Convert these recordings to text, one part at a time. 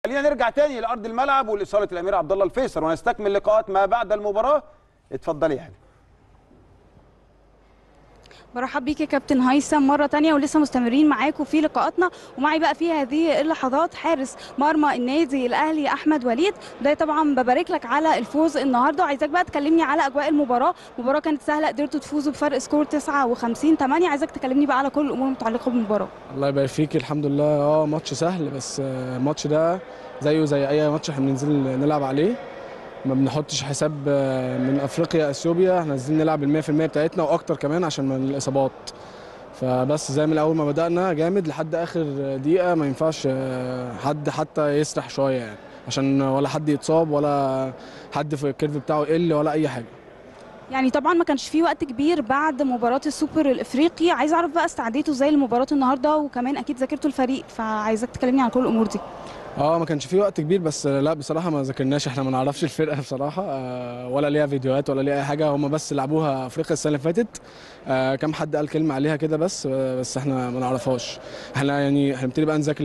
خلينا نرجع تاني لارض الملعب ولاصاله الامير عبد الله الفيصل ونستكمل لقاءات ما بعد المباراه اتفضلي يعني برحب بيك يا كابتن هيثم مره تانية ولسه مستمرين معاكم في لقاءاتنا ومعي بقى في هذه اللحظات حارس مرمى النادي الاهلي احمد وليد ده طبعا ببارك لك على الفوز النهارده وعايزاك بقى تكلمني على اجواء المباراه المباراه كانت سهله قدرتوا تفوزوا بفرق سكور 59 8 عايزاك تكلمني بقى على كل الامور المتعلقه بالمباراه الله يبارك فيك الحمد لله اه ماتش سهل بس آه، الماتش ده زيه زي اي ماتش احنا بننزل نلعب عليه ما بنحطش حساب آه، من افريقيا اثيوبيا احنا عايزين نلعب ال 100% بتاعتنا واكتر كمان عشان من الاصابات فبس زي من اول ما بدانا جامد لحد اخر دقيقه ما ينفعش آه، حد حتى يسرح شويه يعني عشان ولا حد يتصاب ولا حد في الكيرف بتاعه يقل ولا اي حاجه يعني طبعا ما كانش في وقت كبير بعد مباراه السوبر الافريقي عايز اعرف بقى استعديتوا ازاي لمباراه النهارده وكمان اكيد ذاكرتوا الفريق فعايزاك تكلمني على كل الامور دي اه ما كانش في وقت كبير بس لا بصراحه ما ذاكرناش احنا ما نعرفش الفرقه بصراحه آه، ولا ليها فيديوهات ولا ليها اي حاجه هم بس لعبوها افريقيا السنه اللي فاتت آه، كم حد قال كلمه عليها كده بس آه، بس احنا ما نعرفهاش احنا يعني هنبتدي بقى نذاكر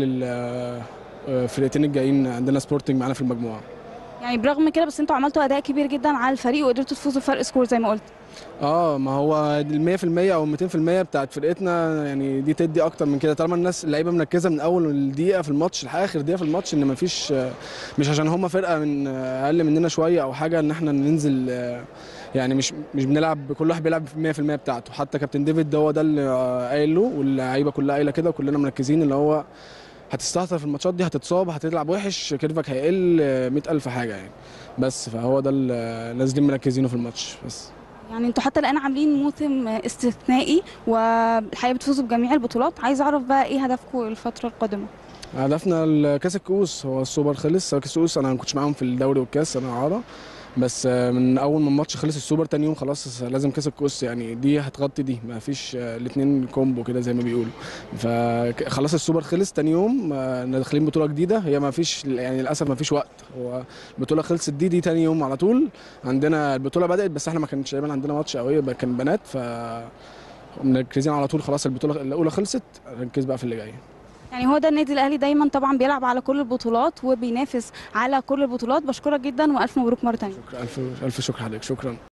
الفرقتين الجايين عندنا سبورتنج معانا في المجموعه يعني برغم كده بس انتوا عملتوا اداء كبير جدا على الفريق وقدرتوا تفوزوا بفرق سكور زي ما قلت اه ما هو ال 100% او 200% بتاعت فرقتنا يعني دي تدي اكتر من كده طالما الناس اللعيبه مركزه من اول الدقيقه في الماتش لاخر دقيقه في الماتش ان مفيش مش عشان هم فرقه من اقل مننا شويه او حاجه ان احنا ننزل يعني مش مش بنلعب كل واحد بيلعب 100% بتاعته حتى كابتن ديفيد ده هو ده اللي قايل له واللعيبه كلها قايله كده وكلنا مركزين اللي هو هتستهتر في الماتشات دي هتتصاب هتلعب وحش كيرفك هيقل 100000 حاجه يعني بس فهو ده اللي نازلين مركزينه في الماتش بس يعني انتوا حتى الان عاملين موسم استثنائي والحقيقه بتفوزوا بجميع البطولات عايز اعرف بقى ايه هدفكم الفتره القادمه هدفنا كاس الكؤوس هو السوبر خلص كاس الكؤوس انا ما كنتش معاهم في الدوري والكاس انا عاره بس من اول ما الماتش خلص السوبر تاني يوم خلاص لازم كاس الكؤوس يعني دي هتغطي دي ما فيش الاثنين كومبو كده زي ما بيقولوا فخلاص السوبر خلص تاني يوم داخلين بطوله جديده هي ما فيش يعني للاسف ما فيش وقت هو البطوله خلصت دي دي تاني يوم على طول عندنا البطوله بدات بس احنا ما كانش تقريبا عندنا ماتش قوي كان بنات ف مركزين على طول خلاص البطوله الاولى خلصت ركز بقى في اللي جاي يعني هو ده النادي الاهلي دايما طبعا بيلعب على كل البطولات وبينافس على كل البطولات بشكرك جدا والف مبروك مره ثانيه شكرا الف الف شكر عليك شكرا